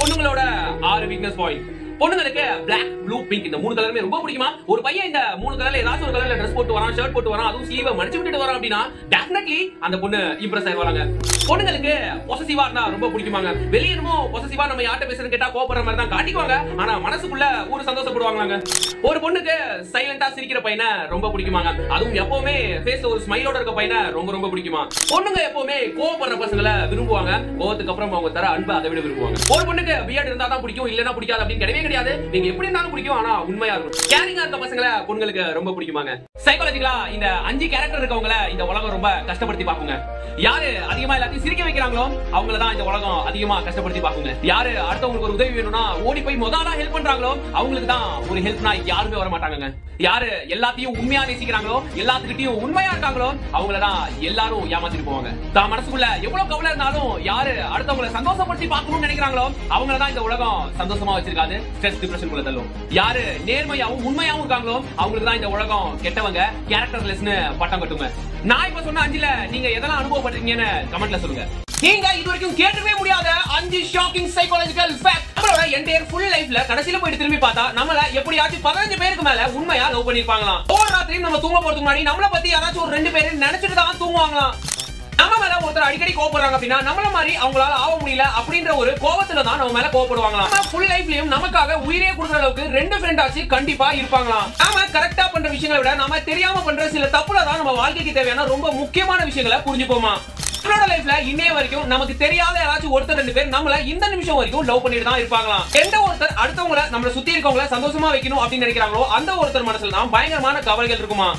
பொண்ணுங்களோட ஆறு weakness point பொண்ணுங்களுக்கு Black ப்ளூ பிங்க் இந்த மூணு கலருமே ரொம்ப பிடிக்குமா ஒரு பையன் இந்த மூணு கலர்ல ஏதாச்சும் ஒரு கலர்ல ட்ரெஸ் போட்டு வரான் ஷர்ட் போட்டு வரான் அதுவும் ஸ்லீவ மடிச்சு விட்டுட்டு வரான் அப்படின்னா டெஃபினெட்லி அந்த பொண்ணு இம்ப்ரெஸ் ஆகி வராங்க பொண்ணுங்களுக்கு பொசசிவா இருந்தா ரொம்ப பிடிக்குமாங்க வெளியே என்னமோ பொசசிவா நம்ம யார்ட்ட பேசுறேன்னு கேட்டா கோபப்படுற மாதிரி தான் காட்டிக்குவாங்க ஆனா மனசுக்குள்ள ஒரு சந்தோஷப்படுவாங்களாங்க ஒரு பொண்ணுக்கு சைலண்டா சிரிக்கிற பையனை ரொம்ப பிடிக்குமாங்க அதுவும் எப்பவுமே ஃபேஸ்ல ஒரு ஸ்மைலோட இருக்க பையனை ரொம்ப ரொம்ப பிடிக்குமா பொண்ணுங்க எப்பவுமே கோவப்படுற பசங்களை விரும்புவாங்க கோவத்துக்கு அப்புறம் அவங்க தர அன்பை அதை விட விரும்புவாங்க ஒரு பொண்ணுக்கு பியர்ட் இருந்தா தான் பிடிக்கும் இல்லனா பிடிக்காது அப்படின்னு கிடையவே கிடையாது நீங்க எப்படி இருந்தாலும் பிடிக்கும் ஆனா உண்மையா இருக்கும் கேரிங்கா இருக்க பசங்களை பொண்ணுங்களுக்கு ரொம்ப பிடிக்குமாங்க சைக்காலஜிக்கலா இந்த அஞ்சு கேரக்டர் இருக்கவங்கள இந்த உலகம் ரொம்ப கஷ்டப்படுத்தி பாக்குங்க யாரு அதிகமா எல்லாத்தையும் சிரிக்க வைக்கிறாங்களோ அவங்கள தான் இந்த உலகம் அதிகமா கஷ்டப்படுத்தி பாக்குங்க யாரு அடுத்தவங்களுக்கு ஒரு உதவி வேணும்னா ஓடி போய் முதல்ல ஹெல்ப் பண்றாங்களோ அவங்களுக்கு தான் ஒரு ஹெல்ப்னா யாருமே வர மாட்டாங்க யாரு எல்லாத்தையும் உண்மையா நேசிக்கிறாங்களோ எல்லாத்துக்கிட்டையும் உண்மையா இருக்காங்களோ அவங்கள தான் எல்லாரும் ஏமாத்திட்டு போவாங்க தான் மனசுக்குள்ள எவ்வளவு கவலை இருந்தாலும் யாரு அடுத்தவங்கள சந்தோஷப்படுத்தி பார்க்கணும்னு நினைக்கிறாங்களோ அவங்கள தான் இந்த உலகம் சந்தோஷமா வச்சிருக்காது ஸ்ட்ரெஸ் டிப்ரெஷன் குள்ள தள்ளும் யாரு நேர்மையாவும் உண்மையாவும் இருக்காங்களோ அவங்களுக்கு தான் இந்த உலகம் கெட்டவங்க கேரக்டர்லெஸ்னு பட்டம் கட்டுங்க நான் இப்ப சொன்ன அஞ்சுல நீங்க எதெல்லாம் அனுபவப்பட்டிருக்கீங்கன்னு கமெண்ட்ல சொல்லுங்க நீங்க இது வரைக்கும் கேட்டவே முடியாத அஞ்சு ஷாக்கிங் சைக்காலஜிக்கல் ஃபேக்ட் நம்மளோட என்டையர் ஃபுல் லைஃப்ல கடைசில போயிட்டு திரும்பி பார்த்தா நம்மள எப்படியாச்சும் பதினஞ்சு பேருக்கு மேல உண்மையா லவ் பண்ணிருப்பாங்களாம் ஒவ்வொரு ராத்திரியும் நம்ம தூங்க போறதுக்கு முன்னாடி நம்மள பத்தி யாராச்சும் ஒரு ரெண்டு பேரும் நினைச்சிட்டு தான் தூங்குவாங்களாம் நம்ம மேல ஒருத்தர் அடிக்கடி கோவப்படுறாங்க அப்படின்னா நம்மள மாதிரி அவங்களால ஆக முடியல அப்படின்ற ஒரு கோவத்துல தான் நம்ம மேல கோவப்படுவாங்களாம் நம்ம ஃபுல் லைஃப்லயும் நமக்காக உயிரே கொடுக்குற அளவுக்கு ரெண்டு ஃப்ரெண்ட் ஆச்சு கண்டிப்பா இருப்பாங்களாம் நாம கரெக்டா பண்ற விஷயங்களை விட நாம தெரியாம பண்ற சில தப்புல தான் நம்ம வாழ்க்கைக்கு தேவையான ரொம்ப முக்கியமான விஷயங்களை புரிஞ்சுப்போமா நம்மளோட லைஃப்ல இன்னைய வரைக்கும் நமக்கு தெரியாத யாராச்சும் ஒருத்தர் ரெண்டு பேர் நம்மள இந்த நிமிஷம் வரைக்கும் லவ் பண்ணிட்டு தான் இருப்பாங்களாம் எந்த ஒருத்தர் அடுத்தவங்கள நம்மள சுத்தி இருக்கவங்கள சந்தோஷமா வைக்கணும் அப்படின்னு நினைக்கிறாங்களோ அந்த ஒருத்தர் மனசுல தான் பயங்கரமான கவலைகள் இருக்குமா